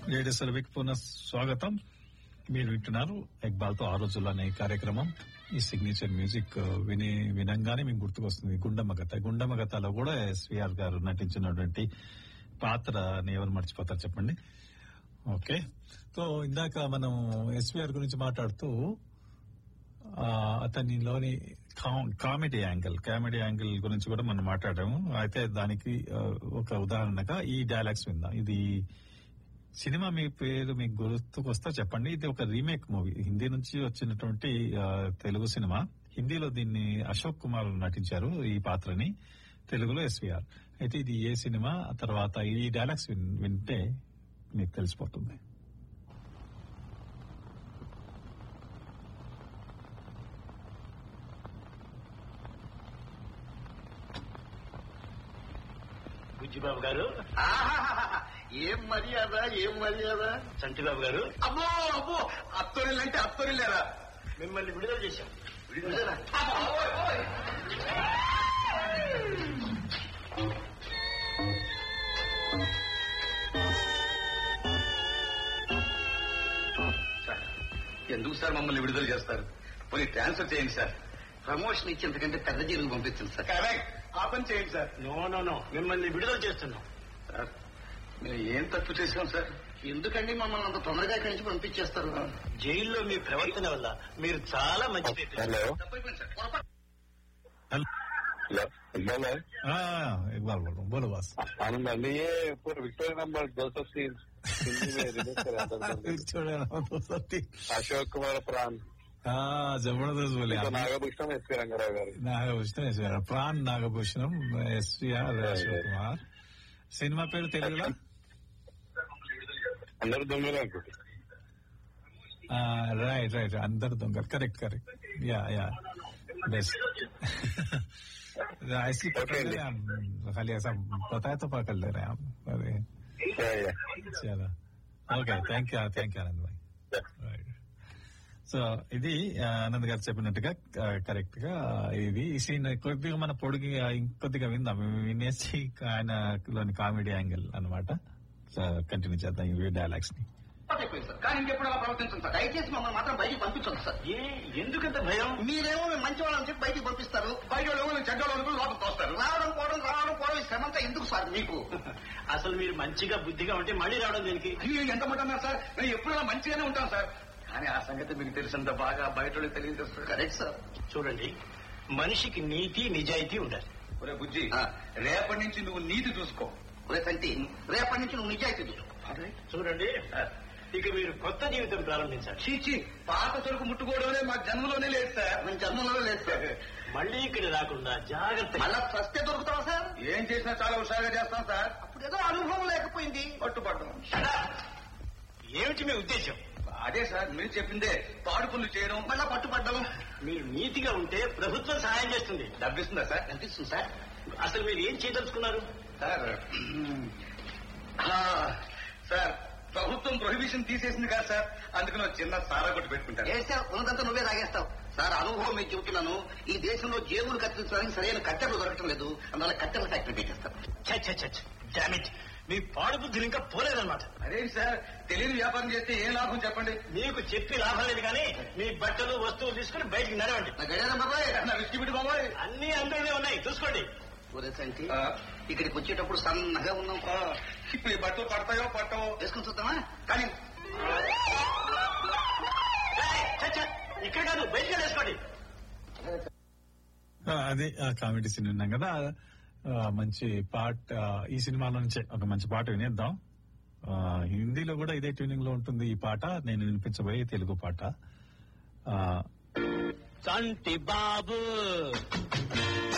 Radio సెలవికి పునః స్వాగతం మీరు వింటున్నారు ఎక్బాల్ తో ఆ రోజుల్లో అనే ఈ కార్యక్రమం ఈ సిగ్నేచర్ మ్యూజిక్ విని వినంగానే మీకు గుర్తుకొస్తుంది గుండమ్మ గత గుండమ్మ గతలో కూడా ఎస్విఆర్ గారు నటించినటువంటి పాత్రని ఎవరు మర్చిపోతారు చెప్పండి ఓకే సో ఇందాక మనం ఎస్విఆర్ గురించి మాట్లాడుతూ ఆ, అతనిలోని కా- కామెడీ యాంగిల్ కామెడీ యాంగిల్ గురించి కూడా మనం మాట్లాడాము అయితే దానికి ఆ, ఒక ఉదాహరణగా ఈ డైలాగ్స్ విందాం ఇది సినిమా మీ పేరు మీకు గుర్తుకొస్తా చెప్పండి ఇది ఒక రీమేక్ మూవీ హిందీ నుంచి వచ్చినటువంటి ఆ, తెలుగు సినిమా హిందీలో దీన్ని అశోక్ కుమార్ నటించారు ఈ పాత్రని తెలుగులో ఎస్విఆర్ అయితే ఇది ఏ సినిమా ఆ తర్వాత ఈ డైలాగ్స్ విన్- వింటే మీకు తెలిసిపోతుంది బుజ్జిబాబు గారు ఆహాహాహా. ఏం మర్యాద ఏం మర్యాద చంటిబాబు గారు అబ్బో అబ్బో అత్తొరిల్లంటే అత్తొరిల్లేరా మిమ్మల్ని విడుదల చేశాం అబ్బో, ఓయ్, ఓయ్. సార్, ఎందుకు సార్ మమ్మల్ని విడుదల చేస్తారు పోనీ ట్రాన్స్ఫర్ చేయండి సార్ ప్రమోషన్ ఇచ్చేందుకంటే పెద్ద జైలుకు పంపించండి సార్ కరెక్ట్ ఆ పని చేయండి సార్ నో నో నో మిమ్మల్ని విడుదల చేస్తున్నాం సార్ మేము ఏం తప్పు చేసాం సార్ ఎందుకండి మమ్మల్ని అంత తొందరగా కలిసి పంపించేస్తారు జైల్లో మీ ప్రవర్తన వల్ల మీరు చాలా మంచి పేరు తెచ్చారు. हेलो తప్పైపోయింది సార్ పొరపాటు. హలో हेलो इकबाल है ఆ, ఇక్బాల్ బోलो బోలో బాస్ आनंद अंडी ये पूरा विक्टोरिया नंबर दो सौ तीन हिंदी में रिलीज करा था చూడండి अशोक कुमार प्राण జబర్దస్త్ బోలే तो नागभूषण एस पी रंगाराव గారు Nagabhushanam SVR Pran Nagabhushanam SVR Ashok Kumar cinema పేరు తెలుగులో అందరు దొంగలు అనుకుంటా राइट राइट अंदर दूंगा करेक्ट करेक्ट या या बेस्ट ऐसी पकड़ ले रहे हैं हम खाली ऐसा बताया तो पकड़ ले रहे हैं हम अरे Yeah, yeah. चलो okay thank you thank you Anand bhai so ఇది ఆ, ఆనంద్ గారు చెప్పినట్టుగా కరెక్ట్ గా ఇది ఈ సీన్ కొద్దిగా మన పొడిగి ఇంకొద్దిగా విందాం వినేసి ఆయనలోని కామెడీ యాంగిల్ అనమాట కంటిన్యూ చేద్దాం ఈ డైలాగ్స్ ని తప్పైపోయింది సార్ కానీ ఇంకెప్పుడు అలా ప్రవర్తించండి సార్ దయచేసి మమ్మల్ని మాత్రం బయటికి పంపించండి సార్ ఏ ఎందుకంత భయం మీరేమో మేము మంచి వాళ్ళని చెప్పి బయటికి పంపిస్తారు బయట వాళ్ళు చెడ్డ వాళ్ళు లోపల తోస్తారు రావడం పోవడం రావడం పోవడం ఈ శ్రమంతా ఎందుకు సార్ మీకు అసలు మీరు మంచిగా బుద్ధిగా ఉంటే మళ్ళీ రావడం దీనికి అయ్యో ఎంత మాట సార్ నేను ఎప్పుడు అలా మంచిగానే ఉంటాను సార్ కానీ ఆ సంగతి మీకు తెలిసినంత బాగా బయట వాళ్ళకి తెలియదు సార్ కరెక్ట్ సార్ చూడండి మనిషికి నీతి నిజాయితీ ఉండాలి ఒరే బుజ్జి రేపటి నుంచి నువ్వు నీతి చూసుకో ఒరే తంటి రేపటి నుంచి నువ్వు నిజాయితీ చూసుకో చూడండి ఇక మీరు కొత్త జీవితం ప్రారంభించాలి చీచి పాత సరుకు ముట్టుకోవడమే మా జన్మలోనే లేదు సార్ మన జన్మలోనే లేదు సార్ మళ్ళీ ఇక్కడ రాకుండా జాగ్రత్త మళ్ళా సస్తే దొరుకుతావా సార్ ఏం చేసినా చాలా హుషారుగా చేస్తాం సార్ అప్పుడు ఏదో అనుభవం లేకపోయింది పట్టుపడ్డం ఏమిటి మీ ఉద్దేశం అదే సార్ మీరు చెప్పిందే పాడు పనులు చేయడం మళ్ళా పట్టుపడ్డం మీరు నీతిగా ఉంటే ప్రభుత్వం సహాయం చేస్తుంది డబ్బిస్తుందా సార్ ఎంత ఇస్తుంది సార్ అసలు మీరు ఏం చేయదలుచుకున్నారు సార్ ఆ, సార్ ప్రభుత్వం ప్రొహిబిషన్ తీసేసింది కదా సార్ అందుకని ఒక చిన్న సారా కొట్టు పెట్టుకుంటారు చేస్తావు ఉన్నదంతా నువ్వే తాగేస్తావు సార్ అనుభవం మీకు చెబుతున్నాను ఈ దేశంలో జేబులు కత్తిరించడానికి సరైన కట్టెలు దొరకటం లేదు అందువల్ల కట్టెల ఫ్యాక్టరీ పెట్టేస్తాం డామిట్ మీ పాడు బుద్ధులు ఇంకా పోలేదన్నమాట అదేంటి సార్ తెలియని వ్యాపారం చేస్తే ఏం లాభం చెప్పండి మీకు చెప్పి లాభం లేదు కానీ మీ బట్టలు వస్తువులు తీసుకుని బయటికి నడవండి నా గడియారం బాబాయ్ నా విస్కీ బిడ్డ బాబోయ్ అన్ని అందరినీ ఉన్నాయి చూసుకోండి ఒరే సంటి ఆ, ఇక్కడికి వచ్చేటప్పుడు సన్నగా ఉన్నాం ఆ, ఇప్పుడు ఈ బట్టలు పడతాయో పట్టవో వేసుకుని చూద్దామా కానీ ఏయ్, ఛ, ఛ, ఇక్కడ కాదు బయటికి వేసుకోండి ఆ, అది ఆ కామెడీ సీన్ విన్నాం కదా ఆ, మంచి పాట ఆ, ఈ సినిమాలో నుంచే ఒక మంచి పాట వినేద్దాం ఆ, హిందీలో కూడా ఇదే ట్యూనింగ్ లో ఉంటుంది ఈ పాట నేను వినిపించబోయే తెలుగు పాట ఆ, చంటి బాబు